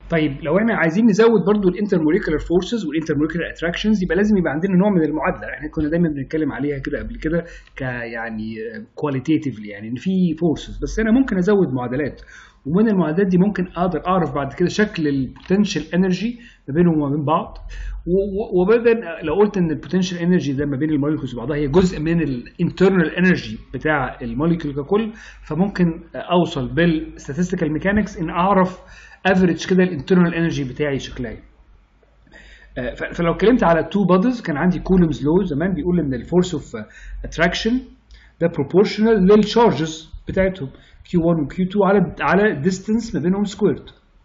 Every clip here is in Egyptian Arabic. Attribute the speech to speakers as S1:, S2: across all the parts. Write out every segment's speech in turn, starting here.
S1: طيب لو احنا عايزين نزود برضو الانترموليكولار فورسز والانترموليكولار اتراكشنز يبقى لازم يبقى عندنا نوع من المعادله احنا كنا دايما بنتكلم عليها كده قبل كده ك يعني كواليتيفلي يعني ان في فورسز بس انا ممكن ازود معادلات ومن المعادلات دي ممكن اقدر اعرف بعد كده شكل البوتنشال انرجي ما بينهم وما بين بعض وبدل لو قلت ان البوتنشال انرجي ده ما بين الموليكولز وبعضها هي جزء من الانترنال انرجي بتاع الموليكول ككل فممكن اوصل بالستاتستيكال ميكانكس ان اعرف افريج كده الانترنال انرجي بتاعي شكلها ايه فلو اتكلمت على تو بوديز كان عندي كولومز لو زمان بيقول ان الفورس اوف اتراكشن ده بروبورشنال للشارجز بتاعتهم Q1 و Q2 على على ديستنس ما بينهم سكويرد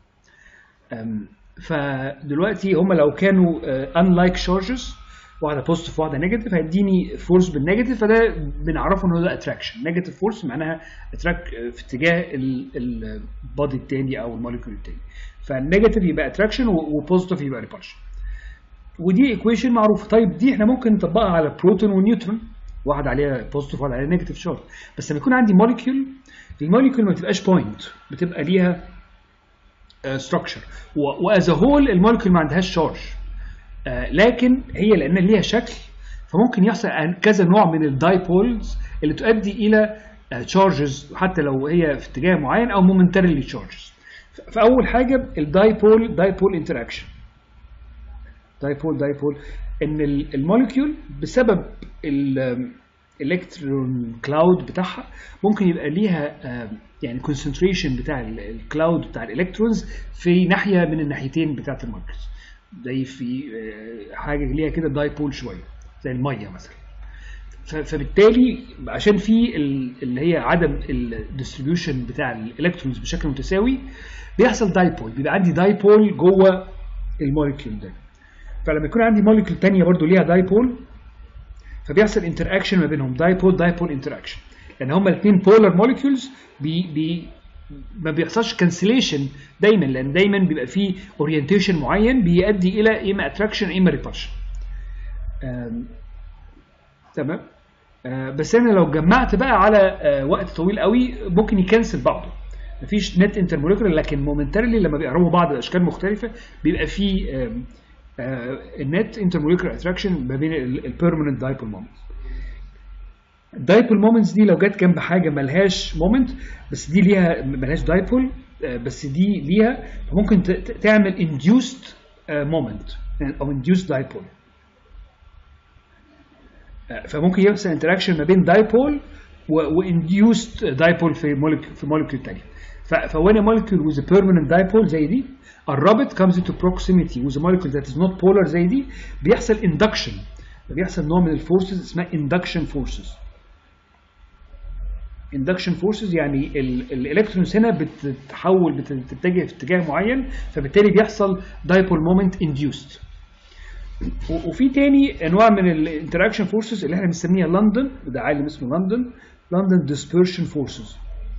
S1: فدلوقتي هم لو كانوا unlike charges واحده بوزيتيف واحده نيجاتيف هيديني فورس بالنيجاتيف فده بنعرفه ان هو ده اتراكشن نيجاتيف فورس معناها اتراك في اتجاه البادي التاني او الموليكول التاني فالنيجاتيف يبقى اتراكشن وبوزيتيف يبقى ريبالشن ودي ايكويشن معروفه طيب دي احنا ممكن نطبقها على بروتون ونيوترون واحد عليها بوزيتيف واحد عليها نيجاتيف شارج بس لما يكون عندي موليكيول الموليكيول ما بتبقاش بوينت بتبقى ليها ستراكشر واز هول الموليكيول ما عندهاش شارج آه لكن هي لان ليها شكل فممكن يحصل كذا نوع من الدايبولز اللي تؤدي الى تشارجز حتى لو هي في اتجاه معين او مومنتاريلي تشارجز فاول حاجه الدايبول دايبول انتراكشن دايبول دايبول ان الموليكيول بسبب الالكترون كلاود بتاعها ممكن يبقى ليها يعني كونسنتريشن بتاع الكلاود بتاع الالكترونز في ناحيه من الناحيتين بتاعت الموليكيولز زي في حاجه ليها كده دايبول شويه زي الميه مثلا فبالتالي عشان في اللي هي عدم الديستريبيوشن بتاع الالكترونز بشكل متساوي بيحصل دايبول بيبقى عندي دايبول جوه الموليكيول ده فلما يكون عندي موليكيول ثانيه برضو ليها دايبول فبيحصل انتر اكشن ما بينهم دايبول دايبول انتر اكشن لان هما الاثنين بولار موليكيولز بي بي ما بيحصلش كانسليشن دايما لان دايما بيبقى فيه اورينتيشن معين بيؤدي الى اما اتراكشن اما ريبالشن تمام بس انا لو جمعت بقى على وقت طويل قوي ممكن يكنسل بعضه مفيش نت انترموليكولر لكن مومنتاريلي لما بيقربوا بعض الاشكال مختلفه بيبقى في النت انترموليكولر اتراكشن ما بين البيرمننت دايبول مومنتس الدايبول مومنتس دي لو جت جنب حاجه ملهاش مومنت بس دي ليها ملهاش دايبول بس دي ليها فممكن تعمل induced مومنت او induced دايبول فممكن يحصل انتراكشن ما بين دايبول وانديوست دايبول في مولكيول في مولكيول ثانيه فوين مولكيول with a permanent dipole زي دي قربت comes into proximity with a molecule that is not polar زي دي بيحصل induction بيحصل نوع من الفورسز اسمها induction forces induction forces يعني الالكترونز هنا بتتحول بتتجه في اتجاه معين فبالتالي بيحصل dipole moment induced وفي تاني انواع من الانتراكشن فورسز اللي احنا بنسميها لندن وده عالم اسمه لندن لندن ديسبرشن فورسز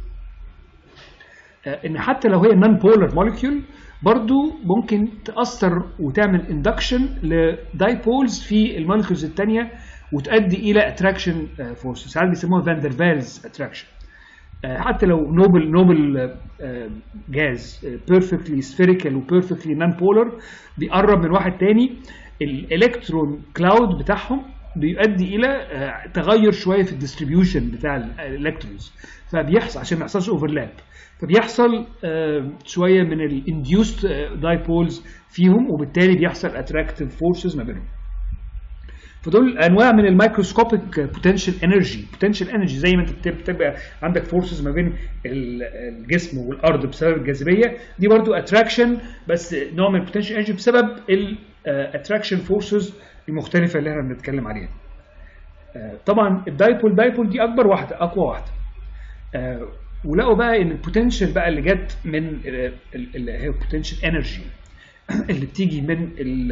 S1: ان حتى لو هي نون بولر مولكيول برضو ممكن تاثر وتعمل اندكشن لدايبولز في المولكيولز الثانيه وتؤدي الى اتراكشن فورسز ساعات بيسموها فاندر فالز اتراكشن حتى لو نوبل نوبل جاز بيرفكتلي سفيريكال وبيرفكتلي نون بولر بيقرب من واحد تاني الالكترون كلاود بتاعهم بيؤدي الى تغير شويه في الديستريبيوشن بتاع الالكترونز فبيحصل عشان ما يحصلش اوفرلاب فبيحصل شويه من الانديوست دايبولز فيهم وبالتالي بيحصل اتراكتيف فورسز ما بينهم فدول انواع من الميكروسكوبيك بوتنشال انرجي بوتنشال انرجي زي ما انت بتبقى عندك فورسز ما بين الجسم والارض بسبب الجاذبيه دي برضو اتراكشن بس نوع من البوتنشال انرجي بسبب الاتراكشن فورسز المختلفه اللي احنا بنتكلم عليها طبعا الدايبول دايبول دي اكبر واحده اقوى واحده ولقوا بقى ان البوتنشال بقى اللي جت من اللي هي البوتنشال انرجي اللي بتيجي من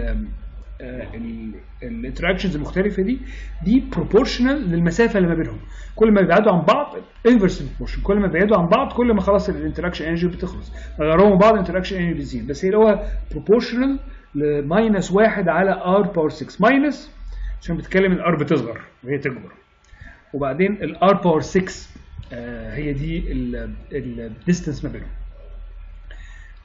S1: الانتراكشنز المختلفه دي دي بروبورشنال للمسافه اللي ما بينهم كل ما بيبعدوا عن بعض انفرس بروبورشن كل ما بيبعدوا عن بعض كل ما خلاص الانتراكشن انرجي بتخلص غيرهم بعض الانتراكشن انرجي بتزيد بس هي هو بروبورشنال لماينس واحد على ار باور 6 ماينس عشان بتتكلم الار بتصغر وهي تكبر وبعدين الار باور 6 آه هي دي الديستنس ما بينهم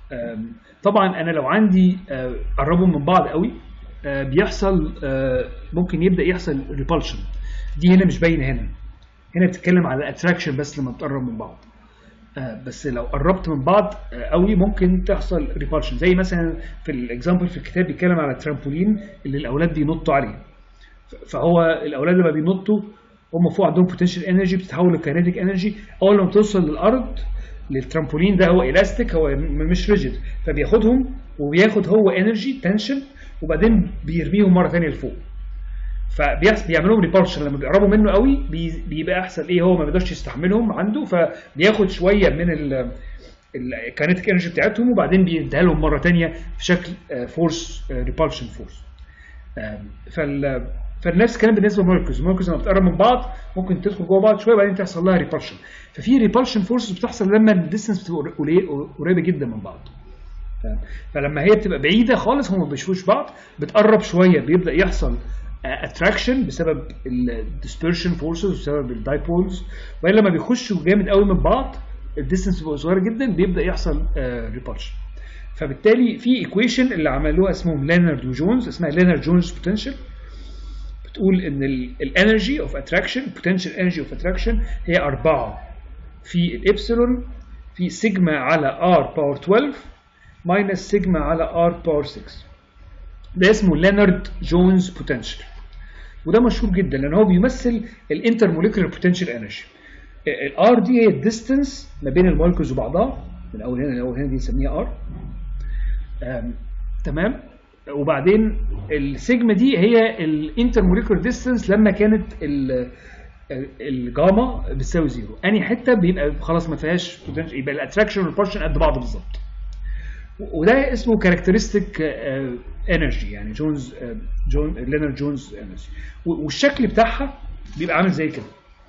S1: آم، طبعا انا لو عندي آه، قربوا من بعض قوي آه، بيحصل آه، ممكن يبدا يحصل ريبالشن دي هنا مش باينه هنا هنا بتتكلم على الاتراكشن بس لما بتقرب من بعض آه، بس لو قربت من بعض آه، قوي ممكن تحصل ريبالشن زي مثلا في الاكزامبل في الكتاب بيتكلم على الترامبولين اللي الاولاد بينطوا عليه ف- فهو الاولاد لما بينطوا هم فوق عندهم بوتنشال انرجي بتتحول لكاينيتيك انرجي اول ما توصل للارض للترامبولين ده هو الاستيك هو م- مش ريجيد فبياخدهم وبياخد هو انرجي تنشن وبعدين بيرميهم مره ثانيه لفوق فبيحصل بيعمل لهم ريبالشن لما بيقربوا منه قوي بي- بيبقى احسن ايه هو ما بيقدرش يستحملهم عنده فبياخد شويه من ال الكاينيتيك انرجي بتاعتهم وبعدين بيديها لهم مره ثانيه في شكل فورس ريبالشن فورس فال فنفس الكلام بالنسبه للمولكيولز المولكيولز لما بتقرب من بعض ممكن تدخل جوه بعض شويه وبعدين تحصل لها ريبالشن ففي ريبالشن فورسز بتحصل لما الديستنس بتبقى قليل- قريبه جدا من بعض تمام؟ فلما هي بتبقى بعيده خالص هم ما بيشوفوش بعض بتقرب شويه بيبدا يحصل اتراكشن بسبب الديسبرشن فورسز بسبب الدايبولز وبعدين لما بيخشوا جامد قوي من بعض الديستنس بتبقى صغيره جدا بيبدا يحصل ريبالشن فبالتالي في ايكويشن اللي عملوها اسمهم لينارد وجونز اسمها لينارد جونز بوتنشال بتقول ان الانرجي اوف اتراكشن potential انرجي اوف اتراكشن هي 4 في الابسلون في سيجما على ار باور 12 ماينس سيجما على ار باور 6 ده اسمه لينارد جونز بوتنشال وده مشهور جدا لان هو بيمثل الانترموليكولار بوتنشال انرجي الار دي هي الديستنس ما بين المولكيولز وبعضها من اول هنا لاول هنا دي نسميها ار تمام وبعدين السيجما دي هي الانترموليكولار ديستنس لما كانت ال- ال- الجاما بتساوي زيرو اني حته بيبقى خلاص ما فيهاش potential، يبقى الاتراكشن والبورشن قد بعض بالظبط وده اسمه كاركترستيك انرجي يعني جونز آه، جون لينارد جونز انرجي والشكل بتاعها بيبقى عامل زي كده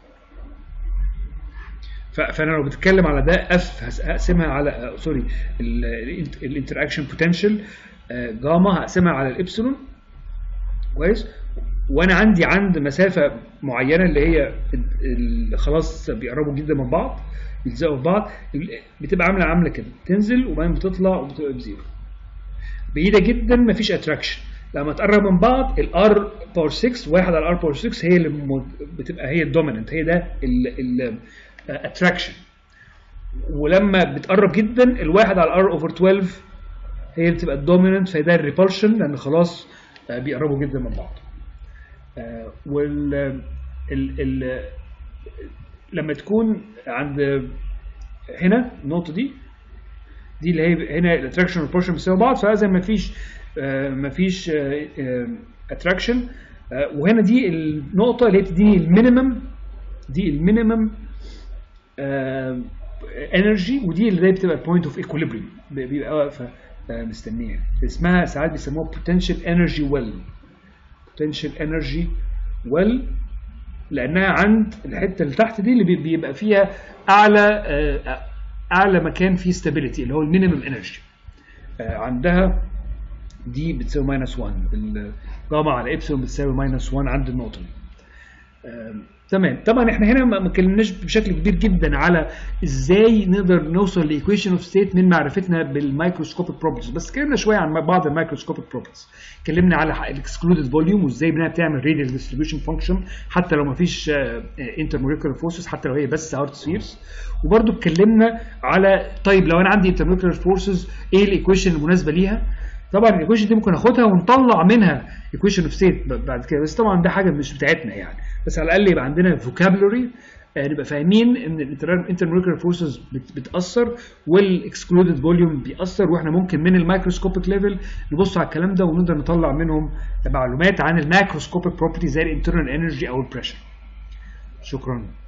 S1: ف- فانا لو بتكلم على ده اف هس- هقسمها على آه، سوري الانتراكشن بوتنشال جاما هقسمها على الابسلون كويس وانا عندي عند مسافه معينه اللي هي ال- ال- خلاص بيقربوا جدا من بعض بيلزقوا في بعض ال- بتبقى عامله عامله كده تنزل وبعدين بتطلع وبتبقى بزيرو بعيده جدا مفيش اتراكشن لما تقرب من بعض الار باور 6 واحد على الار باور 6 هي اللي م- بتبقى هي الدوميننت هي ده الاتراكشن ولما بتقرب جدا الواحد على الار اوفر 12 هي اللي بتبقى الدوميننت فده الريبulsion لان خلاص آه، بيقربوا جدا من بعض آه، وال ال ال لما تكون عند هنا النقطه دي دي اللي هي هنا الاتراكشن والبورشن بيساوي بعض فاذا ما فيش آه، ما فيش اتراكشن وهنا دي النقطه اللي هي بتديني المينيمم دي المينيمم انرجي ودي اللي هي بتبقى البوينت اوف ايكوليبريم بيبقى واقفه آه، مستنيه اسمها ساعات بيسموها potential energy well potential energy well لانها عند الحته اللي تحت دي اللي بي- بيبقى فيها اعلى آه، اعلى مكان فيه stability اللي هو المينيمم انرجي عندها دي بتساوي ماينس 1 الجاما على ابسلون بتساوي ماينس 1 عند النقطه دي آم، تمام طبعا احنا هنا ما ما اتكلمناش بشكل كبير جدا على ازاي نقدر نوصل لايكويشن اوف ستيت من معرفتنا بالمايكروسكوبيك بروبرتيز بس اتكلمنا شويه عن بعض المايكروسكوبيك بروبرتيز اتكلمنا على الاكسكلودد فوليوم وازاي انها بتعمل راديال ديستريبيوشن فانكشن حتى لو ما فيش انترموليكولار فورسز حتى لو هي بس هارت سفيرز وبرده اتكلمنا على طيب لو انا عندي انترموليكولار فورسز ايه الايكويشن المناسبه ليها طبعا الايكويشن دي ممكن اخدها ونطلع منها ايكويشن اوف ستيت بعد كده بس طبعا ده حاجه مش بتاعتنا يعني بس على الاقل يبقى عندنا فوكابلري نبقى فاهمين ان الانترموليكولار فورسز بتاثر والاكسكلودد فوليوم بيأثر واحنا ممكن من الميكروسكوبيك ليفل نبص على الكلام ده ونقدر نطلع منهم معلومات عن الماكروسكوبيك بروبرتي زي الانترنال انرجي او البريشر شكرا